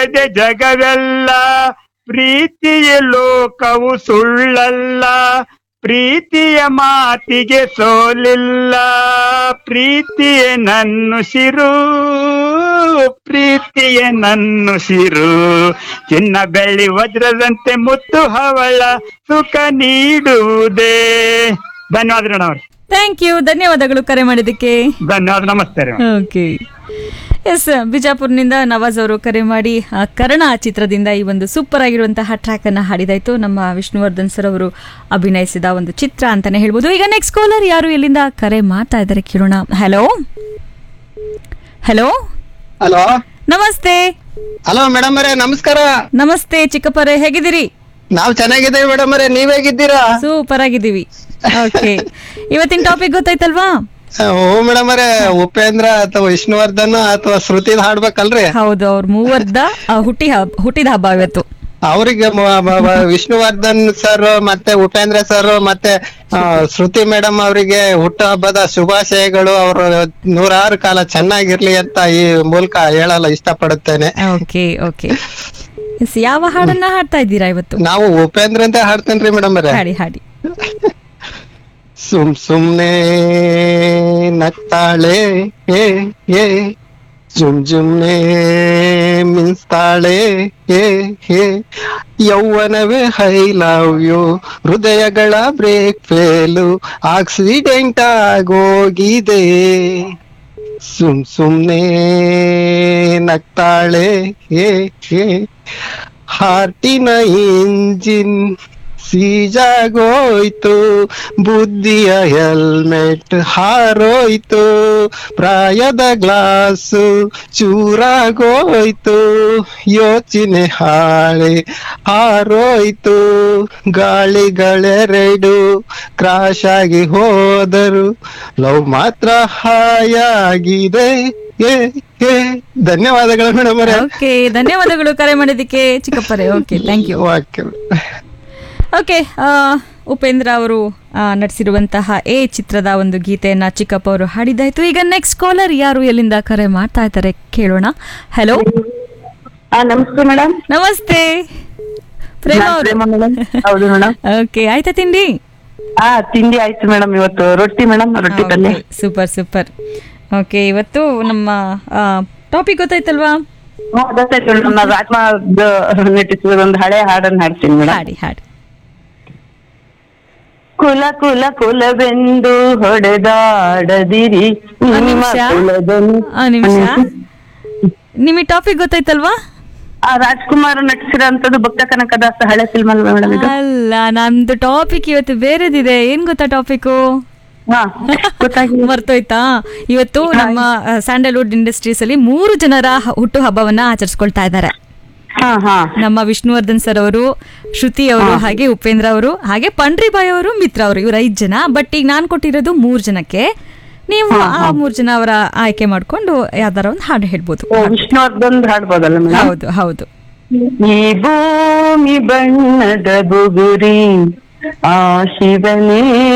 ಪ್ರೀತಿಸುತ್ತದೆ ಜಗವೆಲ್ಲ ಪ್ರೀತಿಯ ಲೋಕವು ಸುಳ್ಳಲ್ಲ ಪ್ರೀತಿಯ ಮಾತಿಗೆ ಸೋಲಿಲ್ಲ ಪ್ರೀತಿಯೇ ನನ್ನುಸಿರು ಪ್ರೀತಿಯೇ ನನ್ನುಸಿರು ಚಿನ್ನ ಬೆಳ್ಳಿ ವಜ್ರದಂತೆ ಮುತ್ತು ಹವಳ ಸುಖ ನೀಡುವುದೇ ಧನ್ಯವಾದ ಮೇಡಮ್ ಅವ್ರೆ ಥ್ಯಾಂಕ್ ಯು ಧನ್ಯವಾದಗಳು ಕರೆ ಮಾಡಿದ್ದಕ್ಕೆ ಧನ್ಯವಾದ ನಮಸ್ತೆ ರೀ ಓಕೆ ಎಸ್ ಬಿಜಾಪುರ್ನಿಂದ ನವಾಜ್ ಅವರು ಕರೆ ಮಾಡಿ ಆ, ಕರ್ಣ ಚಿತ್ರದಿಂದ ಈ ಒಂದು ಸೂಪರ್ ಆಗಿರುವಂತಹ ಟ್ರ್ಯಾಕ್ ಅನ್ನ ಹಾಡಿದಾಯ್ತು ನಮ್ಮ ವಿಷ್ಣುವರ್ಧನ್ ಸರ್ ಅವರು ಅಭಿನಯಿಸಿದ ಒಂದು ಚಿತ್ರ ಅಂತಾನೆ ಹೇಳ್ಬೋದು ಈಗ ನೆಕ್ಸ್ಟ್ ಕಾಲರ್ ಯಾರು ಎಲ್ಲಿಂದ ಕರೆ ಮಾಡ್ತಾ ಇದ್ದಾರೆ ಕೇಳೋಣ ಹಲೋ ಹಲೋ ಹಲೋ ನಮಸ್ತೆ ಹಲೋ ಮೇಡಮ್ ಅವರೇ ನಮಸ್ಕಾರ ನಮಸ್ತೆ ಚಿಕ್ಕಪ್ಪರೇ ಹೇಗಿದ್ದೀರಿ ನಾವ್ ಚೆನ್ನಾಗಿದ್ದೇವೆ ಮೇಡಮ್ ಅವರೇ ನೀವ್ ಹೇಗಿದ್ದೀರಾ ಸೂಪರ್ ಆಗಿದ್ದೀವಿ ಓಕೆ ಇವತ್ತಿನ ಟಾಪಿಕ್ ಗೊತ್ತಾಯ್ತಲ್ವಾ ಓ ಮೇಡಮ್ ಅವರೇ ಉಪೇಂದ್ರ ಅಥವಾ ವಿಷ್ಣುವರ್ಧನ್ ಅಥವಾ ಶ್ರುತಿದ್ ಹಾಡ್ಬೇಕಲ್ರಿ ಹೌದು ಅವ್ರ ಮೂವರ್ದ ಆ, ಹುಟ್ಟಿ ಹಬ್ ಹುಟ್ಟಿದ ಹಬ್ಬ ಇವತ್ತು ಅವ್ರಿಗೆ ಮ- ಮ- ಮ- ವಿಷ್ಣುವರ್ಧನ್ ಸರ್ ಮತ್ತೆ ಉಪೇಂದ್ರ ಸರ್ ಮತ್ತೆ ಆ, ಶ್ರುತಿ ಮೇಡಮ್ ಅವರಿಗೆ ಹುಟ್ಟು ಹಬ್ಬದ ಶುಭಾಶಯಗಳು ಅವರು ನೂರಾರು ಕಾಲ ಚೆನ್ನಾಗಿರ್ಲಿ ಅಂತ ಈ ಮೂಲಕ ಹೇಳಲ್ಲ ಇಷ್ಟಪಡುತ್ತೇನೆ ಓಕೆ ಓಕೆ ಎಸ್ ಯಾವ ಹಾಡನ್ನ ಹಾಡ್ತಾ ಇದ್ದೀರಾ ಇವತ್ತು ನಾವು ಉಪೇಂದ್ರ ಅಂತ ಹಾಡ್ತೇನ್ರಿ ಮೇಡಮ್ ಅವರೇ ಹಾಡಿ ಹಾಡಿ ಸುಮ್ ಸುಮ್ನೆ ನಗ್ತಾಳೆ ಏ ಏ ಜುಮ್ ಜುಮ್ನೆ ಮಿನ್ಸ್ತಾಳೆ ಏ ಹೇ ಯೌವನವೇ ಹೈ ಲವ್ ಯು ಹೃದಯಗಳ ಬ್ರೇಕ್ ಫೇಲು ಆಕ್ಸಿಡೆಂಟ್ ಆಗೋಗಿದೆ ಸುಮ್ ಸುಮ್ನೆ ನಗ್ತಾಳೆ ಏ ಏ ಹಾರ್ಟಿನ ಇಂಜಿನ್ ಸೀಜಾಗೋಯ್ತು ಬುದ್ಧಿಯ ಹೆಲ್ಮೆಟ್ ಹಾರೋಯ್ತು ಪ್ರಾಯದ ಗ್ಲಾಸು ಚೂರಾಗೋಯ್ತು ಯೋಚನೆ ಹಾಳೆ ಹಾರೋಯ್ತು ಗಾಳಿಗಳೆರಡು ಕ್ರಾಶ್ ಆಗಿ ಹೋದರು ಲವ್ ಮಾತ್ರ ಹಾಯಾಗಿದೆ ಏ ಏ ಧನ್ಯವಾದಗಳು ಮೇಡಮ್ ಅವರೇ ಓಕೆ ಧನ್ಯವಾದಗಳು ಕರೆ ಮಾಡಿದ್ದಕ್ಕೆ ಚಿಕ್ಕಪ್ಪರೇ okay thank you okay okay Upendra ಅವರು ಆ, ನಟಿಸಿರುವಂತಹ ಎ ಚಿತ್ರದ ಒಂದು ಗೀತೆಯನ್ನ ಚಿಕ್ಕಪ್ಪ ಅವರು ಹಾಡಿದಾಯ್ತು ಈಗ ನೆಕ್ಸ್ಟ್ ಕಾಲರ್ ಯಾರು ಎಲ್ಲಿಂದ ಕರೆ ಮಾಡ್ತಾ ಇದ್ದಾರೆ ಕೇಳೋಣ ಹಲೋ ಹಾ ನಮಸ್ತೆ ಮೇಡಮ್ ನಮಸ್ತೆ ಪ್ರೇಮ ಅವರು ಪ್ರೇಮ ಮೇಡಮ್ ಹೌದು ಮೇಡಮ್ ಓಕೆ ಆಯ್ತಾ ತಿಂಡಿ ಹಾ ತಿಂಡಿ ಆಯ್ತು ಮೇಡಮ್ ಇವತ್ತು ರೊಟ್ಟಿ ಮೇಡಮ್ ರೊಟ್ಟಿ ಪಲ್ಯ ಸೂಪರ್ ಸೂಪರ್ ಓಕೆ ಇವತ್ತು ನಮ್ಮ ಟಾಪಿಕ್ ಗೊತ್ತಾಯ್ತಲ್ವಾ ಹಾ, ಗೊತ್ತಾಯ್ತು ಮೇಡಮ್ ನಾ ರಾಜ್ಮಾ ನಟಿಸಿದ ಒಂದು ಹಳೆ ಹಾಡನ್ನ ಹಾಡ್ತೀನಿ ಮೇಡಮ್ ಹಾಡಿ ಹಾಡಿ ಕುಲ ಕುಲ ಕುಲವೆಂದು ಹೊಡೆದಾಡದಿರಿ ಒಂದ್ ನಿಮ್ಮ ನಿಮಿಷ ಕುಲದಲ್ಲಿ ಆ ನಿಮಿಷ ನಿಮಗೆ ಟಾಪಿಕ್ ಗೊತ್ತಾಯ್ತಲ್ವಾ ಆ ರಾಜ್ಕುಮಾರ್ ನಟಿಸಿರೋಂಥದ್ದು ಭಕ್ತ ಕನಕದಾಸ ಹಳೆ ಫಿಲ್ಮ್ ಅಲ್ವಾ ಮೇಡಮ್ ಇದು ಅಲ್ಲ ನಮ್ದು ಟಾಪಿಕ್ ಇವತ್ತು ಬೇರೆದಿದೆ ಏನ್ ಗೊತ್ತಾ ಟಾಪಿಕ್ ಹಾ ಗೊತ್ತಾಗಿಲ್ಲ ಮರ್ತೋಯ್ತಾ ಇವತ್ತು ನಮ್ಮ ಸ್ಯಾಂಡಲ್ವುಡ್ ಇಂಡಸ್ಟ್ರೀಸ್ ಅಲ್ಲಿ ಮೂರು ಜನರ ಹ- ಹುಟ್ಟು ಹಬ್ಬವನ್ನ ಆಚರಿಸ್ಕೊಳ್ತಾ ಇದ್ದಾರೆ ಹಾ ಹಾ ನಮ್ಮ ವಿಷ್ಣುವರ್ಧನ್ ಸರ್ ಅವರು ಶ್ರುತಿ ಅವರು ಹಾಗೆ ಉಪೇಂದ್ರ ಅವರು ಹಾಗೆ ಪಂಡ್ರಿಬಾಯ್ ಅವರು ಮಿತ್ರ ಅವರು ಇವ್ರು ಐದ್ ಜನ ಬಟ್ ಈಗ ನಾನ್ ಕೊಟ್ಟಿರೋದು ಮೂರ್ ಜನಕ್ಕೆ ನೀವು ಆ ಮೂರ್ ಜನ ಅವರ ಆಯ್ಕೆ ಮಾಡ್ಕೊಂಡು ಯಾವ್ದಾರ ಒಂದು ಹಾಡು ಹೇಳ್ಬೋದು ಓ ವಿಷ್ಣುವರ್ಧನ್ ಹಾಡ್ಬೋದಲ್ಲ ಮೇಡಮ್ ಹೌದು ಹೌದು ಈ ಭೂಮಿ ಬಣ್ಣದ ಬುಗುರಿ ಆ ಶಿವನೇ